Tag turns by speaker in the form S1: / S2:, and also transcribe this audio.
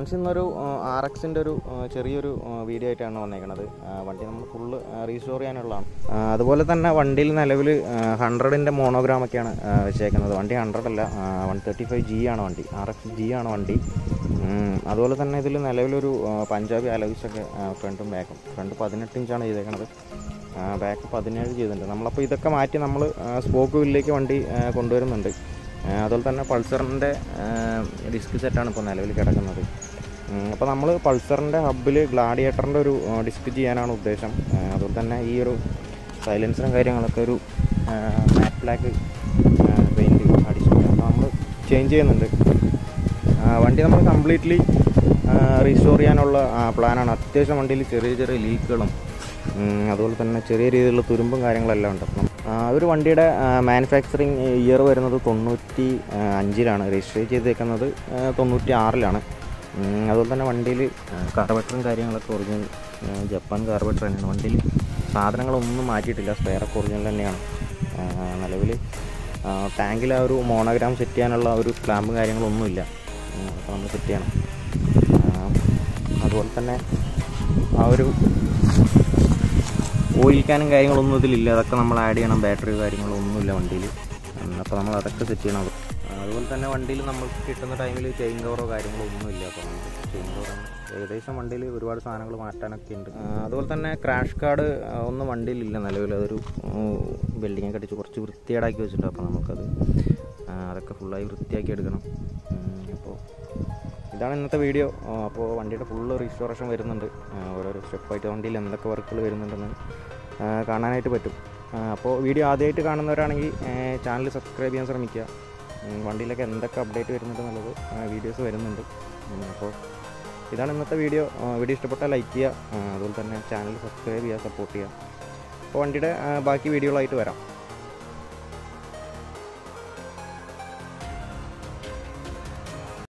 S1: friends ഇന്നൊരു R എക്സിൻ്റെ ഒരു ആ, ചെറിയൊരു ആ, വീഡിയോ ആയിട്ടാണ് വന്നേക്കണത് ആ, വണ്ടി നമ്മൾ ഫുള്ള് റീസ്റ്റോർ ചെയ്യാനുള്ളതാണ് ആ, അതുപോലെ തന്നെ വണ്ടിയിൽ നിലവിൽ ഹൺഡ്രഡിൻ്റെ മോണോഗ്രാമൊക്കെയാണ് ആ, വെച്ചേക്കുന്നത് വണ്ടി ഹൺഡ്രഡ് അല്ല വൺ തേർട്ടി ഫൈവ് ജി ആണ് വണ്ടി ആർ എക്സ് ജി ആണ് വണ്ടി ഉം, അതുപോലെ തന്നെ ഇതിൽ നിലവിലൊരു ആ, പഞ്ചാബി അലവിസൊക്കെ ഫ്രണ്ടും ബാക്കും ഫ്രണ്ട് പതിനെട്ട് ഇഞ്ചാണ് ചെയ്തേക്കണത് ബാക്ക് പതിനേഴ് ചെയ്തിട്ടുണ്ട് നമ്മളപ്പോൾ ഇതൊക്കെ മാറ്റി നമ്മൾ സ്പോക്ക് വീലിലേക്ക് വണ്ടി ആ, കൊണ്ടുവരുന്നുണ്ട് ആ, അതുപോലെ തന്നെ പൾസറിൻ്റെ ഡിസ്ക് സെറ്റാണ് ഇപ്പോൾ നിലവിൽ കിടക്കുന്നത് അപ്പോൾ നമ്മൾ പൾസറിൻ്റെ ഹബ്ബിൽ ഗ്ലാഡിയേറ്ററിൻ്റെ ഒരു ഡിസ്ക് ചെയ്യാനാണ് ഉദ്ദേശം ആ, അതുപോലെ തന്നെ ഈ ഒരു സൈലൻസറും കാര്യങ്ങളൊക്കെ ഒരു മാറ്റ് ബ്ലാക്ക് പെയിൻറ്റ് അടിച്ചിട്ടുണ്ട് അപ്പോൾ നമ്മൾ ചേഞ്ച് ചെയ്യുന്നുണ്ട് ആ, വണ്ടി നമ്മൾ കംപ്ലീറ്റ്ലി റീസ്റ്റോർ ചെയ്യാനുള്ള പ്ലാനാണ് അത്യാവശ്യം വണ്ടിയിൽ ചെറിയ ചെറിയ ലീക്കുകളും ഉം, അതുപോലെ തന്നെ ചെറിയ രീതിയിലുള്ള തുരുമ്പും കാര്യങ്ങളെല്ലാം ഉണ്ട് അപ്പം ആ, ഒരു വണ്ടിയുടെ മാനുഫാക്ചറിങ് ഇയർ വരുന്നത് തൊണ്ണൂറ്റി ആ, അഞ്ചിലാണ് രജിസ്റ്റർ ചെയ്തേക്കുന്നത് ആ, തൊണ്ണൂറ്റി ആറിലാണ് ഉം, അതുപോലെ തന്നെ വണ്ടിയിൽ കാർബറ്ററും കാര്യങ്ങളൊക്കെ ഒറിജിനൽ ആ, ജപ്പാൻ കാർബറ്റർ തന്നെയാണ് വണ്ടിയിൽ സാധനങ്ങളൊന്നും മാറ്റിയിട്ടില്ല സ്പെയറൊക്കെ ഒറിജിനൽ തന്നെയാണ് നിലവിൽ ടാങ്കിൽ ആ ഒരു മോണോഗ്രാം സെറ്റ് ചെയ്യാനുള്ള ഒരു ക്ലാമ്പും കാര്യങ്ങളൊന്നുമില്ല അപ്പോൾ നമ്മൾ സെറ്റ് ചെയ്യണം ആ, അതുപോലെ തന്നെ ആ ഒരു ഓയിൽ ക്യാനും കാര്യങ്ങളൊന്നും ഇതിലില്ല അതൊക്കെ നമ്മൾ ആഡ് ചെയ്യണം ബാറ്ററി കാര്യങ്ങളൊന്നുമില്ല വണ്ടിയിൽ അപ്പോൾ നമ്മൾ അതൊക്കെ സെറ്റ് ചെയ്യണം ആ, അതുപോലെ തന്നെ വണ്ടിയിൽ നമുക്ക് കിട്ടുന്ന ടൈമിൽ ചെയിൻ കവറോ കാര്യങ്ങളോ ഒന്നുമില്ല അപ്പോൾ നമുക്ക് ചെയിൻ കവറാണ് ഏകദേശം വണ്ടിയിൽ ഒരുപാട് സാധനങ്ങൾ മാറ്റാനൊക്കെ ഉണ്ട് ആ, അതുപോലെ തന്നെ ക്രാഷ് കാർഡ് ഒന്നും വണ്ടിയിലില്ല നിലവിൽ അതൊരു ബിൽഡിങ്ങൊക്കെ അടിച്ച് കുറച്ച് വൃത്തികേടാക്കി വെച്ചിട്ടുണ്ട് അപ്പോൾ നമുക്കത് ആ, അതൊക്കെ ഫുള്ളായി വൃത്തിയാക്കി എടുക്കണം ഉം, അപ്പോൾ ഇതാണ് ഇന്നത്തെ വീഡിയോ ആ, അപ്പോൾ വണ്ടിയുടെ ഫുള്ള് റീസ്റ്റോറേഷൻ വരുന്നുണ്ട് ആ, ഓരോരോ സ്റ്റെപ്പായിട്ട് വണ്ടിയിൽ എന്തൊക്കെ വർക്കുകൾ വരുന്നുണ്ടെന്ന് ആ, കാണാനായിട്ട് പറ്റും ആ, അപ്പോൾ വീഡിയോ ആദ്യമായിട്ട് കാണുന്നവരാണെങ്കിൽ ചാനൽ സബ്സ്ക്രൈബ് ചെയ്യാൻ ശ്രമിക്കുക ഉം, വണ്ടിയിലൊക്കെ എന്തൊക്കെ അപ്ഡേറ്റ് വരുന്നുണ്ടെന്നുള്ളത് വീഡിയോസ് വരുന്നുണ്ട് ഉം, അപ്പോൾ ഇതാണ് ഇന്നത്തെ വീഡിയോ ആ, വീഡിയോ ഇഷ്ടപ്പെട്ടാൽ ലൈക്ക് ചെയ്യുക ആ, അതുപോലെ തന്നെ ചാനൽ സബ്സ്ക്രൈബ് ചെയ്യുക സപ്പോർട്ട് ചെയ്യുക അപ്പോൾ വണ്ടിയുടെ ആ, ബാക്കി വീഡിയോകളായിട്ട് വരാം